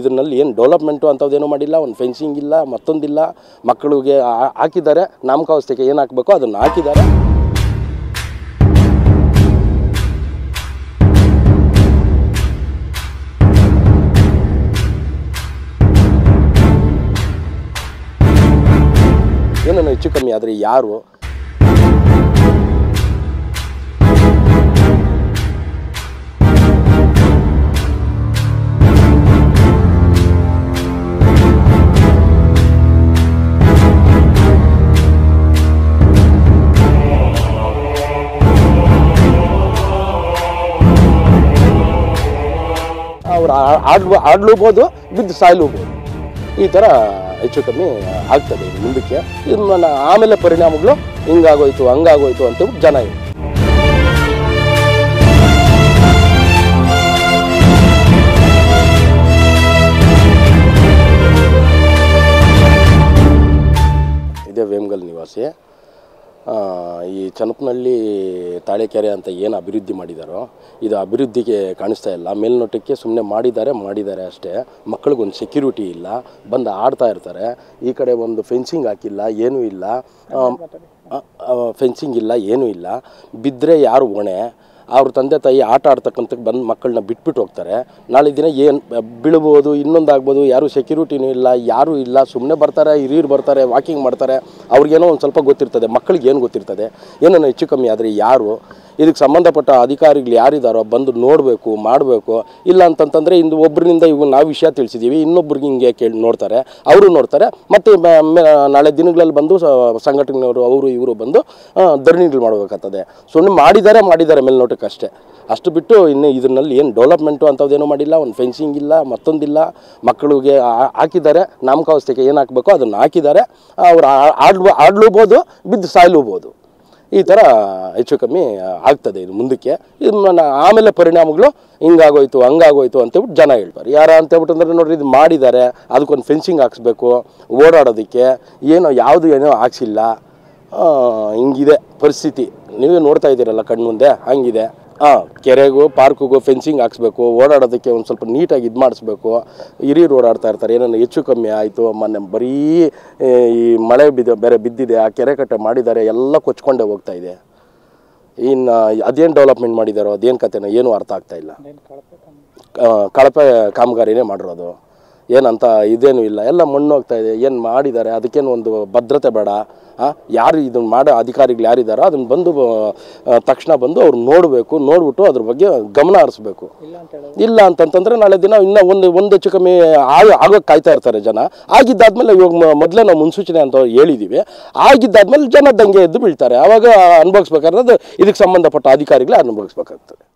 ಇದರಲ್ಲಿ ಏನು ಡೆವಲಪ್ಮೆಂಟು ಅಂಥದ್ದೇನೂ ಮಾಡಿಲ್ಲ ಒಂದು ಫೆನ್ಸಿಂಗ್ ಇಲ್ಲ ಮತ್ತೊಂದಿಲ್ಲ ಮಕ್ಕಳಿಗೆ ಆ- ಹಾಕಿದ್ದಾರೆ ನಾಮಕಾವಸ್ಥೆಗೆ ಏನು ಹಾಕಬೇಕೋ ಅದನ್ನು ಹಾಕಿದ್ದಾರೆ ಏನೋ ಹೆಚ್ಚು ಕಮ್ಮಿ ಆದರೆ ಯಾರು ಅವ್ರು ಆ- ಆಡ್ಲು ಆಡ್ಲೂಬೋದು ಬಿದ್ದು ಸಾಯ್ಲೂಬೋದು ಈ ಥರ ಹೆಚ್ಚು ಕಮ್ಮಿ ಆಗ್ತದೆ ಇದು ಮುಂದಕ್ಕೆ ಇದನ್ನ ಆಮೇಲೆ ಪರಿಣಾಮಗಳು ಹಿಂಗಾಗೋಯ್ತು ಹಂಗಾಗೋಯ್ತು ಅಂತೇಳಿ ಜನ ಇದೆ ಇದೇ ವೇಮಗಲ್ ನಿವಾಸಿ ಆ, ಈ ಚನಪನಹಳ್ಳಿ ತಾಳೆಕೆರೆ ಅಂತ ಏನು ಅಭಿವೃದ್ಧಿ ಮಾಡಿದಾರೋ ಇದು ಅಭಿವೃದ್ಧಿಗೆ ಕಾಣಿಸ್ತಾ ಇಲ್ಲ ಮೇಲ್ನೋಟಕ್ಕೆ ಸುಮ್ಮನೆ ಮಾಡಿದ್ದಾರೆ ಮಾಡಿದ್ದಾರೆ ಅಷ್ಟೇ ಮಕ್ಕಳಿಗೊಂದು ಸೆಕ್ಯೂರಿಟಿ ಇಲ್ಲ ಬಂದು ಆಡ್ತಾ ಇರ್ತಾರೆ ಈ ಕಡೆ ಒಂದು ಫೆನ್ಸಿಂಗ್ ಹಾಕಿಲ್ಲ ಏನೂ ಇಲ್ಲ ಫೆನ್ಸಿಂಗ್ ಇಲ್ಲ ಏನೂ ಇಲ್ಲ ಬಿದ್ದರೆ ಯಾರು ಹೊಣೆ ಅವ್ರ ತಂದೆ ತಾಯಿ ಆಟ ಆಡ್ತಕ್ಕಂಥ ಬಂದು ಮಕ್ಕಳನ್ನ ಬಿಟ್ಬಿಟ್ಟು ಹೋಗ್ತಾರೆ ನಾಳೆ ದಿನ ಏನು ಬೀಳ್ಬೋದು ಇನ್ನೊಂದು ಆಗ್ಬೋದು ಯಾರು ಸೆಕ್ಯೂರಿಟಿನೂ ಇಲ್ಲ ಯಾರೂ ಇಲ್ಲ ಸುಮ್ಮನೆ ಬರ್ತಾರೆ ಹಿರಿಯರು ಬರ್ತಾರೆ ವಾಕಿಂಗ್ ಮಾಡ್ತಾರೆ ಅವ್ರಿಗೇನೋ ಒಂದು ಸ್ವಲ್ಪ ಗೊತ್ತಿರ್ತದೆ ಮಕ್ಕಳಿಗೆ ಏನು ಗೊತ್ತಿರ್ತದೆ ಏನೋ ಹೆಚ್ಚು ಕಮ್ಮಿ ಆದರೆ ಯಾರು ಇದಕ್ಕೆ ಸಂಬಂಧಪಟ್ಟ ಅಧಿಕಾರಿಗಳು ಯಾರಿದ್ದಾರೋ ಬಂದು ನೋಡಬೇಕು ಮಾಡಬೇಕು ಇಲ್ಲ ಅಂತಂತಂದರೆ ಇಂದು ಒಬ್ಬರಿಂದ ಇವು ನಾವು ವಿಷಯ ತಿಳಿಸಿದ್ದೀವಿ ಇನ್ನೊಬ್ರಿಗೆ ಹಿಂಗೆ ಕೇಳಿ ನೋಡ್ತಾರೆ ಅವರು ನೋಡ್ತಾರೆ ಮತ್ತು ಮ- ಮ- ನಾಳೆ ದಿನಗಳಲ್ಲಿ ಬಂದು ಸ- ಸಂಘಟನೆಯವರು ಅವರು ಇವರು ಬಂದು ಆ, ಧರಣಿಗಳು ಮಾಡಬೇಕಾಗ್ತದೆ ಸುಮ್ಮನೆ ಮಾಡಿದ್ದಾರೆ ಮಾಡಿದ್ದಾರೆ ಮೇಲ್ನೋಟಕ್ಕೆ ಅಷ್ಟೇ ಅಷ್ಟು ಬಿಟ್ಟು ಇನ್ನು ಇದರಲ್ಲಿ ಏನು ಡೆವಲಪ್ಮೆಂಟು ಅಂಥದ್ದೇನೂ ಮಾಡಿಲ್ಲ ಒಂದು ಫೆನ್ಸಿಂಗ್ ಇಲ್ಲ ಮತ್ತೊಂದಿಲ್ಲ ಮಕ್ಕಳಿಗೆ ಆ- ಹಾಕಿದ್ದಾರೆ ನಾಮಕಾವಸ್ಥೆಗೆ ಏನು ಹಾಕಬೇಕೋ ಅದನ್ನು ಹಾಕಿದ್ದಾರೆ ಅವ್ರು ಆ- ಆಡ್ಲು ಆಡ್ಲೂಬೋದು ಬಿದ್ದು ಸಾಯ್ಲೂಬೋದು ಈ ಥರ ಹೆಚ್ಚು ಕಮ್ಮಿ ಆಗ್ತದೆ ಇದು ಮುಂದಕ್ಕೆ ಇದನ್ನ ಆಮೇಲೆ ಪರಿಣಾಮಗಳು ಹಿಂಗಾಗೋಯ್ತು ಹಂಗಾಗೋಯ್ತು ಅಂತೇಳ್ಬಿಟ್ಟು ಜನ ಹೇಳ್ತಾರೆ ಯಾರ ಅಂತೇಳ್ಬಿಟ್ಟು ಅಂದ್ರೆ ನೋಡ್ರಿ ಇದು ಮಾಡಿದ್ದಾರೆ ಅದಕ್ಕೊಂದು ಫೆನ್ಸಿಂಗ್ ಹಾಕ್ಸ್ಬೇಕು ಓಡಾಡೋದಕ್ಕೆ ಏನೋ ಯಾವುದು ಏನೋ ಹಾಕ್ಸಿಲ್ಲ ಆ, ಹಿಂಗಿದೆ ಪರಿಸ್ಥಿತಿ ನೀವೇ ನೋಡ್ತಾ ಇದ್ದೀರಲ್ಲ ಕಣ್ಮುಂದೆ ಹಂಗಿದೆ ಹಾಂ ಕೆರೆಗೂ ಪಾರ್ಕಿಗೂ ಫೆನ್ಸಿಂಗ್ ಹಾಕ್ಸ್ಬೇಕು ಓಡಾಡೋದಕ್ಕೆ ಒಂದು ಸ್ವಲ್ಪ ನೀಟಾಗಿ ಇದು ಮಾಡಿಸ್ಬೇಕು ಹಿರಿಯರು ಓಡಾಡ್ತಾ ಇರ್ತಾರೆ ಏನಾದ್ರು ಹೆಚ್ಚು ಕಮ್ಮಿ ಆಯಿತು ಮೊನ್ನೆ ಬರೀ ಏ, ಈ ಮಳೆ ಬಿದ್ದ ಬೇರೆ ಬಿದ್ದಿದೆ ಆ ಕೆರೆ ಕಟ್ಟೆ ಮಾಡಿದ್ದಾರೆ ಎಲ್ಲ ಕೊಚ್ಕೊಂಡೇ ಹೋಗ್ತಾ ಇದೆ ಇನ್ನು ಅದೇನು ಡೆವಲಪ್ಮೆಂಟ್ ಮಾಡಿದಾರೋ ಅದೇನು ಕತೆನೋ ಏನೂ ಅರ್ಥ ಆಗ್ತಾ ಇಲ್ಲ ಆ, ಕಳಪೆ ಕಾಮಗಾರಿನೇ ಮಾಡಿರೋದು ಏನಂತ ಇದೇನು ಇಲ್ಲ ಎಲ್ಲ ಮಣ್ಣು ಹೋಗ್ತಾ ಇದೆ ಏನು ಮಾಡಿದ್ದಾರೆ ಅದಕ್ಕೇನು ಒಂದು ಭದ್ರತೆ ಬೇಡ ಆ, ಯಾರು ಇದನ್ನು ಮಾಡೋ ಅಧಿಕಾರಿಗಳು ಯಾರಿದ್ದಾರೋ ಅದನ್ನು ಬಂದು ಆ, ತಕ್ಷಣ ಬಂದು ಅವ್ರು ನೋಡಬೇಕು ನೋಡ್ಬಿಟ್ಟು ಅದ್ರ ಬಗ್ಗೆ ಗಮನ ಹರಿಸ್ಬೇಕು ಇಲ್ಲ ಅಂತಂತಂದ್ರೆ ನಾಳೆ ದಿನ ಇನ್ನೂ ಒಂದು ಒಂದು ಹೆಚ್ಚು ಕಮ್ಮಿ ಆಗ ಆಗೋಕ್ಕೆ ಕಾಯ್ತಾ ಇರ್ತಾರೆ ಜನ ಆಗಿದ್ದಾದ್ಮೇಲೆ ಇವಾಗ ಮ- ಮೊದಲೇ ನಾವು ಮುನ್ಸೂಚನೆ ಅಂತ ಹೇಳಿದ್ದೀವಿ ಆಗಿದ್ದಾದ್ಮೇಲೆ ಜನ ದಂಗೆ ಎದ್ದು ಬೀಳ್ತಾರೆ ಆವಾಗ ಅನುಭವಿಸ್ಬೇಕಾದ್ರೆ ಇದಕ್ಕೆ ಸಂಬಂಧಪಟ್ಟ ಅಧಿಕಾರಿಗಳೇ ಅನುಭವಿಸ್ಬೇಕಾಗ್ತದೆ